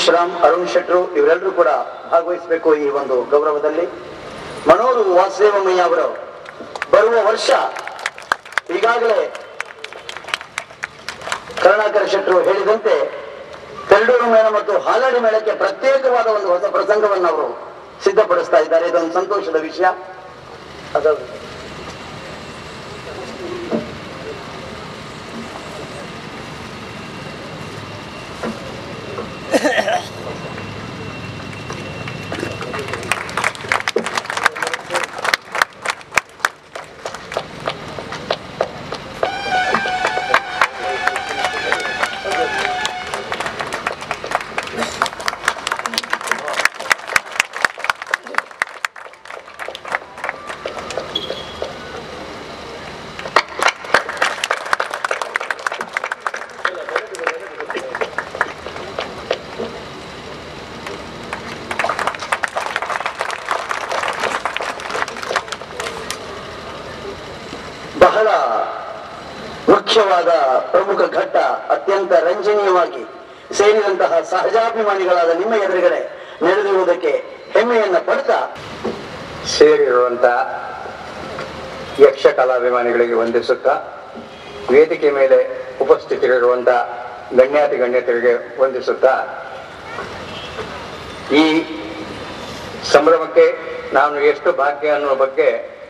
ವಿಶ್ರಾಮ್ ಅರುಣ್ ಶೆಟ್ರು ಇವರೆಲ್ಲರೂ ಕೂಡ ಭಾಗವಹಿಸಬೇಕು ಈ ಒಂದು ಗೌರವದಲ್ಲಿ ಮನೋರು ವಾಸುದೇವಮಯ್ಯ ಅವರು ಬರುವ ವರ್ಷ ಈಗಾಗಲೇ ಕರುಣಾಕರ ಶೆಟ್ರು ಹೇಳಿದಂತೆ ಕರಡೂರು ಮೇಳ ಮತ್ತು ಹಾಲಾಡಿ ಮೇಳಕ್ಕೆ ಪ್ರತ್ಯೇಕವಾದ ಒಂದು ಹೊಸ ಪ್ರಸಂಗವನ್ನು ಅವರು ಸಿದ್ಧಪಡಿಸ್ತಾ ಇದ್ದಾರೆ ಇದೊಂದು ಸಂತೋಷದ ವಿಷಯ ಅದು ಬಹಳ ಮುಖ್ಯವಾದ ಪ್ರಮುಖ ಘಟ್ಟ ಅತ್ಯಂತ ರಂಜನೀಯವಾಗಿ ಸೇರಿದಂತಹ ಸಹಜಾಭಿಮಾನಿಗಳಾದ ನಿಮ್ಮ ಎದುರುಗಡೆ ನಡೆದಿರುವುದಕ್ಕೆ ಹೆಮ್ಮೆಯನ್ನ ಪಡ್ತಾ ಸೇರಿರುವಂತ ಯಕ್ಷ ಕಲಾಭಿಮಾನಿಗಳಿಗೆ ವಂದಿಸುತ್ತಾ ವೇದಿಕೆ ಮೇಲೆ ಉಪಸ್ಥಿತರಿರುವಂತ ಗಣ್ಯಾತಿ ಗಣ್ಯತರಿಗೆ ವಂದಿಸುತ್ತಾ ಈ ಸಂಭ್ರಮಕ್ಕೆ ನಾನು ಎಷ್ಟು ಭಾಗ್ಯ ಅನ್ನುವ ಬಗ್ಗೆ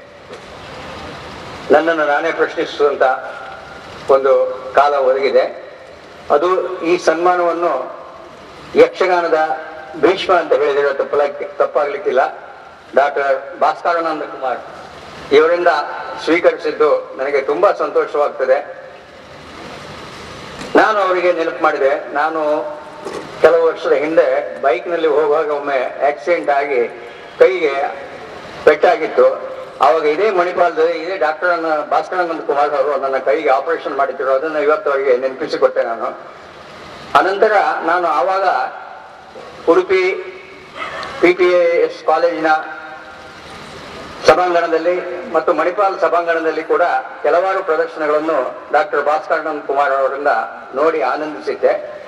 ನನ್ನನ್ನು ನಾನೇ ಪ್ರಶ್ನಿಸುವಂತ ಒಂದು ಕಾಲ ಒದಗಿದೆ ಅದು ಈ ಸನ್ಮಾನವನ್ನು ಯಕ್ಷಗಾನದ ಭೀಷ್ಮ ಅಂತ ಹೇಳಿದರೆ ತಪ್ಪಲಕ್ಕೆ ತಪ್ಪಾಗ್ಲಿಕ್ಕಿಲ್ಲ ಡಾಕ್ಟರ್ ಭಾಸ್ಕರಾನಂದ ಕುಮಾರ್ ಇವರಿಂದ ಸ್ವೀಕರಿಸಿದ್ದು ನನಗೆ ತುಂಬಾ ಸಂತೋಷವಾಗ್ತದೆ ನಾನು ಅವರಿಗೆ ನೆನಪು ಮಾಡಿದೆ ನಾನು ಕೆಲವು ವರ್ಷದ ಹಿಂದೆ ಬೈಕ್ನಲ್ಲಿ ಹೋಗುವಾಗ ಒಮ್ಮೆ ಆಕ್ಸಿಡೆಂಟ್ ಆಗಿ ಕೈಗೆ ಪೆಟ್ಟಾಗಿತ್ತು ಆವಾಗ ಇದೇ ಮಣಿಪಾಲದಲ್ಲಿ ಇದೇ ಡಾಕ್ಟರ್ ಭಾಸ್ಕರಾನಂದ ಕುಮಾರ್ ಅವರು ನನ್ನ ಕೈಗೆ ಆಪರೇಷನ್ ಮಾಡಿದ್ರು ಅದನ್ನು ಇವತ್ತು ಅವರಿಗೆ ನೆನಪಿಸಿಕೊಟ್ಟೆ ನಾನು ಅನಂತರ ನಾನು ಆವಾಗ ಉಡುಪಿ ಪಿ ಪಿ ಎಸ್ ಕಾಲೇಜಿನ ಸಭಾಂಗಣದಲ್ಲಿ ಮತ್ತು ಮಣಿಪಾಲ್ ಸಭಾಂಗಣದಲ್ಲಿ ಕೂಡ ಕೆಲವಾರು ಪ್ರದರ್ಶನಗಳನ್ನು ಡಾಕ್ಟರ್ ಭಾಸ್ಕರಾನಂದ್ ಕುಮಾರ್ ಅವರಿಂದ ನೋಡಿ ಆನಂದಿಸಿದ್ದೆ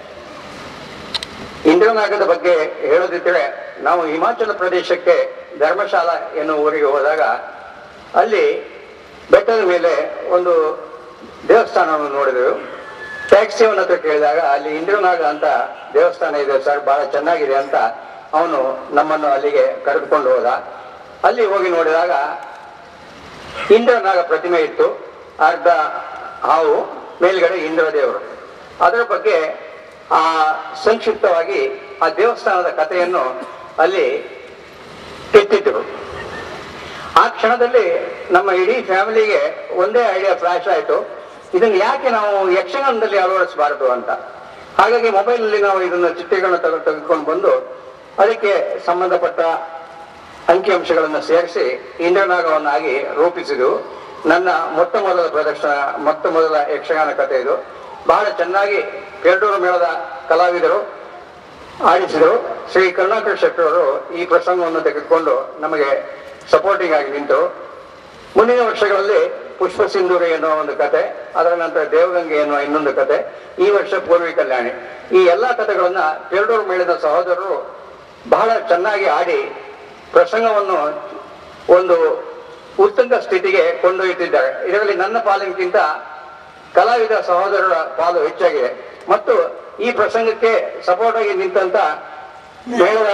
ಇಂದ್ರನಾಗದ ಬಗ್ಗೆ ಹೇಳೋದಿದ್ರೆ ನಾವು ಹಿಮಾಚಲ ಪ್ರದೇಶಕ್ಕೆ ಧರ್ಮಶಾಲಾ ಎನ್ನುವ ಊರಿಗೆ ಹೋದಾಗ ಅಲ್ಲಿ ಬೆಟ್ಟದ ಮೇಲೆ ಒಂದು ದೇವಸ್ಥಾನವನ್ನು ನೋಡಿದೆವು ಟ್ಯಾಕ್ಸಿ ಅವನ ಹತ್ರ ಕೇಳಿದಾಗ ಅಲ್ಲಿ ಇಂದ್ರನಾಗ ಅಂತ ದೇವಸ್ಥಾನ ಇದೆ ಸರ್ ಬಹಳ ಚೆನ್ನಾಗಿದೆ ಅಂತ ಅವನು ನಮ್ಮನ್ನು ಅಲ್ಲಿಗೆ ಕರೆದುಕೊಂಡು ಹೋದ ಅಲ್ಲಿ ಹೋಗಿ ನೋಡಿದಾಗ ಇಂದ್ರನಾಗ ಪ್ರತಿಮೆ ಇತ್ತು ಅರ್ಧ ಹಾವು ಮೇಲ್ಗಡೆ ಇಂದ್ರದೇವರು ಅದರ ಬಗ್ಗೆ ಆ ಸಂಕ್ಷಿಪ್ತವಾಗಿ ಆ ದೇವಸ್ಥಾನದ ಕಥೆಯನ್ನು ಅಲ್ಲಿ ಕೆತ್ತಿದ್ರು ಆ ಕ್ಷಣದಲ್ಲಿ ನಮ್ಮ ಇಡೀ ಫ್ಯಾಮಿಲಿಗೆ ಒಂದೇ ಐಡಿಯಾ ಫ್ಲಾಶ್ ಆಯಿತು ಇದನ್ನು ಯಾಕೆ ನಾವು ಯಕ್ಷಗಾನದಲ್ಲಿ ಅಳವಡಿಸಬಾರದು ಅಂತ ಹಾಗಾಗಿ ಮೊಬೈಲಲ್ಲಿ ನಾವು ಇದನ್ನು ಚಿತ್ರಗಳನ್ನ ತೆಗೆದು ತೆಗೆದುಕೊಂಡು ಬಂದು ಅದಕ್ಕೆ ಸಂಬಂಧಪಟ್ಟ ಅಂಕಿಅಂಶಗಳನ್ನು ಸೇರಿಸಿ ಇಂದ್ರನಾಗವನ್ನಾಗಿ ರೂಪಿಸಿದು ನನ್ನ ಮೊಟ್ಟ ಮೊದಲ ಪ್ರದರ್ಶನ ಮೊಟ್ಟ ಮೊದಲ ಯಕ್ಷಗಾನ ಕಥೆ ಇದು ಬಹಳ ಚೆನ್ನಾಗಿ ಪೆರಡೂರು ಮೇಳದ ಕಲಾವಿದರು ಆಡಿಸಿದರು ಶ್ರೀ ಕರುಣಾಕರ ಶೆಟ್ಟಿ ಅವರು ಈ ಪ್ರಸಂಗವನ್ನು ತೆಗೆದುಕೊಂಡು ನಮಗೆ ಸಪೋರ್ಟಿಂಗ್ ಆಗಿ ನಿಂತು ಮುಂದಿನ ವರ್ಷಗಳಲ್ಲಿ ಪುಷ್ಪ ಸಿಂಧೂರಿ ಎನ್ನುವ ಒಂದು ಕತೆ ಅದರ ನಂತರ ದೇವಗಂಗೆ ಎನ್ನುವ ಇನ್ನೊಂದು ಕತೆ ಈ ವರ್ಷ ಪೂರ್ವಿ ಕಲ್ಯಾಣಿ ಈ ಎಲ್ಲಾ ಕಥೆಗಳನ್ನ ಪೆರಡೂರು ಮೇಳದ ಸಹೋದರರು ಬಹಳ ಚೆನ್ನಾಗಿ ಆಡಿ ಪ್ರಸಂಗವನ್ನು ಒಂದು ಉತ್ತುಂಗ ಸ್ಥಿತಿಗೆ ಕೊಂಡೊಯ್ಯುತ್ತಿದ್ದಾರೆ ಇದರಲ್ಲಿ ನನ್ನ ಪಾಲಿನಕ್ಕಿಂತ ಕಲಾವಿದ ಸಹೋದರರ ಪಾಲು ಹೆಚ್ಚಾಗಿದೆ ಮತ್ತು ಈ ಪ್ರಸಂಗಕ್ಕೆ ಸಪೋರ್ಟ್ ಆಗಿ ನಿಂತಂತ ಮೇಳದ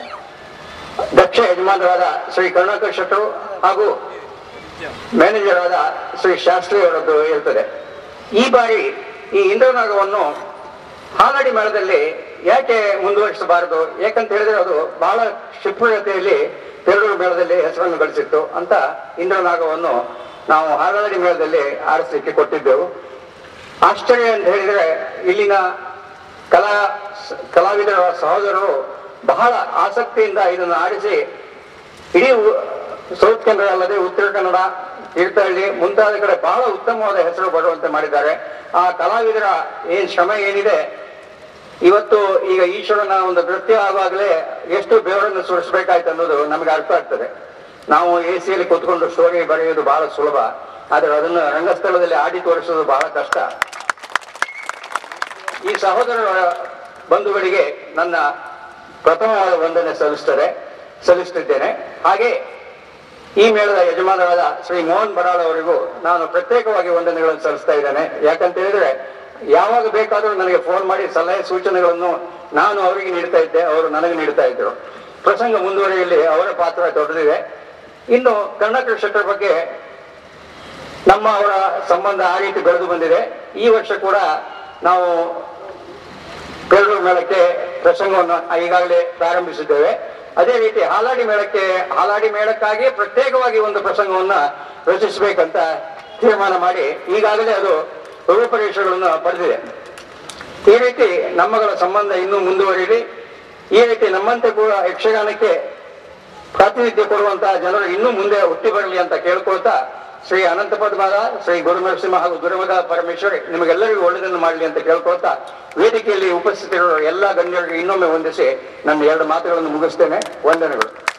ದಕ್ಷ ಯಜಮಾನರಾದ ಶ್ರೀ ಕರುಣಾಕರ್ ಶೆಟ್ಟರು ಹಾಗೂ ಮ್ಯಾನೇಜರ್ ಆದ ಶ್ರೀ ಶಾಸ್ತ್ರಿ ಅವರದ್ದು ಇರ್ತದೆ ಈ ಬಾರಿ ಈ ಇಂದ್ರನಾಗವನ್ನು ಹಾಲಾಡಿ ಮೇಳದಲ್ಲಿ ಯಾಕೆ ಮುಂದುವರಿಸಬಾರದು ಯಾಕಂತ ಹೇಳಿದ್ರೆ ಅದು ಬಹಳ ಕ್ಷಿಪ್ರಗತಿಯಲ್ಲಿ ಪೆರಡೂರು ಮೇಳದಲ್ಲಿ ಹೆಸರನ್ನು ಗಳಿಸಿತ್ತು ಅಂತ ಇಂದ್ರನಾಗವನ್ನು ನಾವು ಹಾಲಾಡಿ ಮೇಳದಲ್ಲಿ ಆರಿಸಲಿಕ್ಕೆ ಕೊಟ್ಟಿದ್ದೆವು ಆಶ್ಚರ್ಯ ಅಂತ ಹೇಳಿದ್ರೆ ಇಲ್ಲಿನ ಕಲಾ ಕಲಾವಿದರ ಸಹೋದರರು ಬಹಳ ಆಸಕ್ತಿಯಿಂದ ಇದನ್ನು ಆಡಿಸಿ ಇಡೀ ಉ- ಸೌತ್ ಕನ್ನಡ ಅಲ್ಲದೆ ಉತ್ತರ ಕನ್ನಡ ತೀರ್ಥಹಳ್ಳಿ ಮುಂತಾದ ಕಡೆ ಬಹಳ ಉತ್ತಮವಾದ ಹೆಸರು ಬರುವಂತೆ ಮಾಡಿದ್ದಾರೆ ಆ ಕಲಾವಿದರ ಏನ್ ಶ್ರಮ ಏನಿದೆ ಇವತ್ತು ಈಗ ಈಶ್ವರನ ಒಂದು ನೃತ್ಯ ಆಗುವಾಗಲೇ ಎಷ್ಟು ಬೆವರನ್ನು ಸುರಿಸಬೇಕಾಯ್ತು ಅನ್ನೋದು ನಮಗೆ ಅರ್ಥ ಆಗ್ತದೆ ನಾವು ಎ ಸಿಯಲ್ಲಿ ಕೂತ್ಕೊಂಡು ಸ್ಟೋರಿ ಬರೆಯುವುದು ಬಹಳ ಸುಲಭ ಆದರೆ ಅದನ್ನು ರಂಗಸ್ಥಳದಲ್ಲಿ ಆಡಿ ತೋರಿಸೋದು ಬಹಳ ಕಷ್ಟ ಈ ಸಹೋದರರ ಬಂಧುಗಳಿಗೆ ನನ್ನ ಪ್ರಥಮವಾದ ವಂದನೆ ಸಲ್ಲಿಸ್ತಾರೆ ಸಲ್ಲಿಸುತ್ತಿದ್ದೇನೆ ಹಾಗೆ ಈ ಮೇಳದ ಯಜಮಾನರಾದ ಶ್ರೀ ಮೋಹನ್ ಬರಾಳ್ ಅವರಿಗೂ ನಾನು ಪ್ರತ್ಯೇಕವಾಗಿ ವಂದನೆಗಳನ್ನು ಸಲ್ಲಿಸ್ತಾ ಇದ್ದೇನೆ ಯಾಕಂತ ಹೇಳಿದ್ರೆ ಯಾವಾಗ ಬೇಕಾದರೂ ನನಗೆ ಫೋನ್ ಮಾಡಿ ಸಲಹೆ ಸೂಚನೆಗಳನ್ನು ನಾನು ಅವರಿಗೆ ನೀಡ್ತಾ ಇದ್ದೆ ಅವರು ನನಗೆ ನೀಡ್ತಾ ಇದ್ದರು ಪ್ರಸಂಗ ಮುಂದುವರಿಯಲ್ಲಿ ಅವರ ಪಾತ್ರ ದೊಡ್ಡದಿದೆ ಇನ್ನು ಕರ್ಣಾಟಕ ಶೆಟ್ಟರ್ ಬಗ್ಗೆ ನಮ್ಮ ಅವರ ಸಂಬಂಧ ಆ ರೀತಿ ಬೆಳೆದು ಬಂದಿದೆ ಈ ವರ್ಷ ಕೂಡ ನಾವು ಬೇಲೂರು ಮೇಳಕ್ಕೆ ಪ್ರಸಂಗವನ್ನು ಈಗಾಗಲೇ ಪ್ರಾರಂಭಿಸಿದ್ದೇವೆ ಅದೇ ರೀತಿ ಹಾಲಾಡಿ ಮೇಳಕ್ಕೆ ಹಾಲಾಡಿ ಮೇಳಕ್ಕಾಗಿ ಪ್ರತ್ಯೇಕವಾಗಿ ಒಂದು ಪ್ರಸಂಗವನ್ನ ರಚಿಸಬೇಕಂತ ತೀರ್ಮಾನ ಮಾಡಿ ಈಗಾಗಲೇ ಅದು ರೂಪರೇಷೆಗಳನ್ನು ಪಡೆದಿದೆ ಈ ರೀತಿ ನಮ್ಮಗಳ ಸಂಬಂಧ ಇನ್ನೂ ಮುಂದುವರಿಯಲಿ ಈ ರೀತಿ ನಮ್ಮಂತೆ ಕೂಡ ಯಕ್ಷಗಾನಕ್ಕೆ ಪ್ರಾತಿನಿಧ್ಯ ಕೊಡುವಂತಹ ಜನರು ಇನ್ನೂ ಮುಂದೆ ಹುಟ್ಟಿ ಬರಲಿ ಅಂತ ಕೇಳ್ಕೊಳ್ತಾ ಶ್ರೀ ಅನಂತ ಪದ್ಮನಾಭ ಶ್ರೀ ಗುರು ನರಸಿಂಹ ಹಾಗೂ ಗುರುಮಗ ಪರಮೇಶ್ವರಿ ನಿಮಗೆಲ್ಲರಿಗೂ ಒಳ್ಳೆಯದನ್ನು ಮಾಡಲಿ ಅಂತ ಕೇಳ್ಕೊಳ್ತಾ ವೇದಿಕೆಯಲ್ಲಿ ಉಪಸ್ಥಿತರಿರುವ ಎಲ್ಲ ಗಣ್ಯರಿಗೆ ಇನ್ನೊಮ್ಮೆ ವಂದಿಸಿ ನನ್ನ ಎರಡು ಮಾತುಗಳನ್ನು ಮುಗಿಸ್ತೇನೆ ವಂದನೆಗಳು